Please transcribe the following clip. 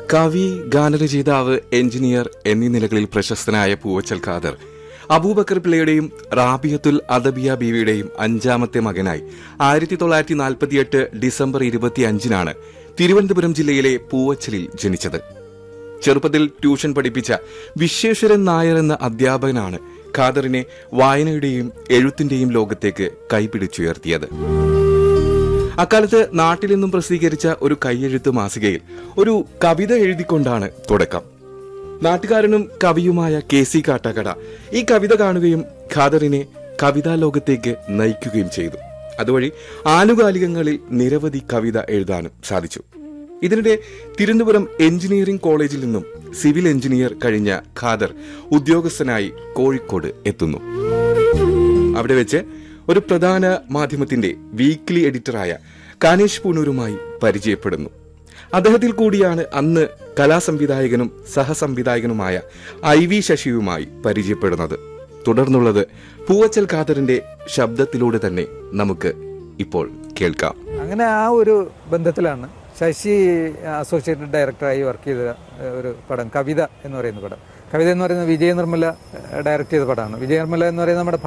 കവി ഗാനരചയിതാവ് എഞ്ചിനീയർ എന്നീ നിലകളിൽ പ്രശസ്തനായ പൂവച്ചൽ ഖാദർ അബൂബക്കർ പിള്ളയുടെയും റാബിയത്തുൽ അദബിയ ബീവിയുടെയും അഞ്ചാമത്തെ മകനായി ആയിരത്തി തൊള്ളായിരത്തി നാൽപ്പത്തിയെട്ട് ഡിസംബർ ഇരുപത്തിയഞ്ചിനാണ് തിരുവനന്തപുരം ജില്ലയിലെ പൂവച്ചലിൽ ജനിച്ചത് ചെറുപ്പത്തിൽ ട്യൂഷൻ പഠിപ്പിച്ച വിശ്വേശ്വരൻ നായർ എന്ന അധ്യാപകനാണ് ഖാദറിനെ വായനയുടെയും എഴുത്തിന്റെയും ലോകത്തേക്ക് കൈപിടിച്ചുയർത്തിയത് അക്കാലത്ത് നാട്ടിൽ നിന്നും പ്രസിദ്ധീകരിച്ച ഒരു കൈയെഴുത്ത് മാസികയിൽ ഒരു കവിത എഴുതിക്കൊണ്ടാണ് തുടക്കം നാട്ടുകാരനും കവിയുമായ കെ സി കാട്ടാക്കട ഈ കവിത കാണുകയും ഖാദറിനെ കവിതാ ലോകത്തേക്ക് നയിക്കുകയും ചെയ്തു അതുവഴി ആനുകാലികങ്ങളിൽ നിരവധി കവിത എഴുതാനും സാധിച്ചു ഇതിനിടെ തിരുവനന്തപുരം എഞ്ചിനീയറിംഗ് കോളേജിൽ നിന്നും സിവിൽ എഞ്ചിനീയർ കഴിഞ്ഞ ഖാദർ ഉദ്യോഗസ്ഥനായി കോഴിക്കോട് എത്തുന്നു അവിടെ വെച്ച് ഒരു പ്രധാന മാധ്യമത്തിന്റെ വീക്ക്ലി എഡിറ്ററായ കാനേഷ് പൂനൂരുമായി പരിചയപ്പെടുന്നു അദ്ദേഹത്തിൽ കൂടിയാണ് അന്ന് കലാസംവിധായകനും സഹസംവിധായകനുമായ ഐ വി ശശിയുമായി പരിചയപ്പെടുന്നത് തുടർന്നുള്ളത് പൂവച്ചൽ ഖാദറിന്റെ ശബ്ദത്തിലൂടെ തന്നെ നമുക്ക് ഇപ്പോൾ കേൾക്കാം അങ്ങനെ ആ ഒരു ബന്ധത്തിലാണ് ശശി അസോസിയേറ്റ് ഡയറക്ടറായി വർക്ക് ചെയ്ത ഏഹ്, ഒരു പടം കവിത എന്ന് പറയുന്ന പടം കവിത എന്ന് പറയുന്നത് വിജയ നിർമ്മല ഡയറക്ട് ചെയ്ത പടമാണ് വിജയ നിർമ്മല എന്ന് പറയുന്നത് നമ്മുടെ